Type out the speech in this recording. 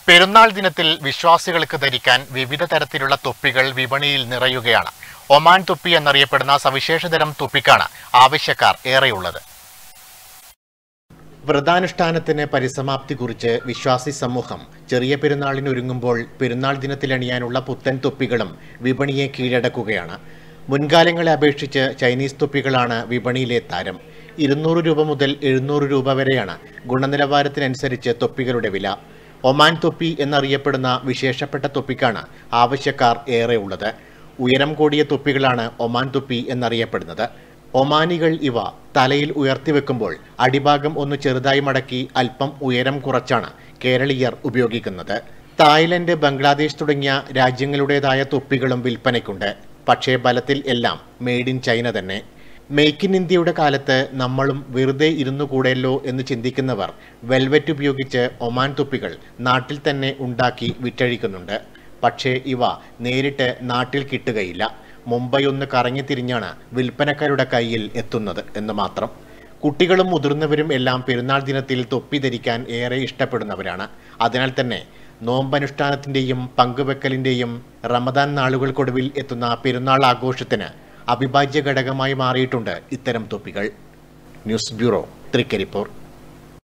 പെരുന്നാൾ ദിനത്തിൽ വിശ്വാസികൾക്ക് ധരിക്കാൻ വിവിധ തരത്തിലുള്ള തൊപ്പികൾ വിപണിയിൽ നിറയുകയാണ് ഒമാൻ തൊപ്പി എന്നറിയപ്പെടുന്ന സവിശേഷതരം തൊപ്പിക്കാണ് ആവശ്യക്കാർ ഏറെയുള്ളത് വ്രതാനുഷ്ഠാനത്തിന് പരിസമാപ്തി കുറിച്ച് വിശ്വാസി സമൂഹം ചെറിയ പെരുന്നാളിന് ഒരുങ്ങുമ്പോൾ പെരുന്നാൾ ദിനത്തിൽ അണിയാനുള്ള പുത്തൻ തൊപ്പികളും വിപണിയെ കീഴടക്കുകയാണ് മുൻകാലങ്ങളെ അപേക്ഷിച്ച് ചൈനീസ് തൊപ്പികളാണ് വിപണിയിലെ താരം ഇരുന്നൂറ് രൂപ മുതൽ എഴുന്നൂറ് രൂപ വരെയാണ് ഗുണനിലവാരത്തിനനുസരിച്ച് തൊപ്പികളുടെ വില ഒമാൻ തൊപ്പി എന്നറിയപ്പെടുന്ന വിശേഷപ്പെട്ട തൊപ്പിക്കാണ് ആവശ്യക്കാർ ഏറെ ഉള്ളത് ഉയരം കൂടിയ തൊപ്പികളാണ് ഒമാൻ തൊപ്പി എന്നറിയപ്പെടുന്നത് ഒമാനികൾ ഇവ തലയിൽ ഉയർത്തിവെക്കുമ്പോൾ അടിഭാഗം ഒന്ന് ചെറുതായി മടക്കി അല്പം ഉയരം കുറച്ചാണ് കേരളീയർ ഉപയോഗിക്കുന്നത് തായ്ലൻഡ് ബംഗ്ലാദേശ് തുടങ്ങിയ രാജ്യങ്ങളുടേതായ തൊപ്പികളും വിൽപ്പനയ്ക്കുണ്ട് പക്ഷേ ബലത്തിൽ എല്ലാം മെയ്ഡ് ഇൻ ചൈന തന്നെ മേക്ക് ഇൻ ഇന്ത്യയുടെ കാലത്ത് നമ്മളും വെറുതെ ഇരുന്നു കൂടെയല്ലോ എന്ന് ചിന്തിക്കുന്നവർ വെൽവെറ്റ് ഉപയോഗിച്ച് ഒമാൻ തൊപ്പികൾ നാട്ടിൽ തന്നെ ഉണ്ടാക്കി വിറ്റഴിക്കുന്നുണ്ട് പക്ഷേ ഇവ നേരിട്ട് നാട്ടിൽ കിട്ടുകയില്ല മുംബൈ ഒന്ന് കറങ്ങി തിരിഞ്ഞാണ് വിൽപ്പനക്കാരുടെ കയ്യിൽ എത്തുന്നത് എന്ന് മാത്രം കുട്ടികളും മുതിർന്നവരും എല്ലാം പെരുന്നാൾ ദിനത്തിൽ തൊപ്പി ധരിക്കാൻ ഏറെ ഇഷ്ടപ്പെടുന്നവരാണ് അതിനാൽ തന്നെ നോമ്പനുഷ്ഠാനത്തിൻ്റെയും പങ്കുവെക്കലിൻ്റെയും റമദാൻ നാളുകൾക്കൊടുവിൽ എത്തുന്ന പെരുന്നാൾ ആഘോഷത്തിന് അവിഭാജ്യ ഘടകമായി മാറിയിട്ടുണ്ട് ഇത്തരം തൊപ്പികൾ ന്യൂസ് ബ്യൂറോ തൃക്കരിപ്പൂർ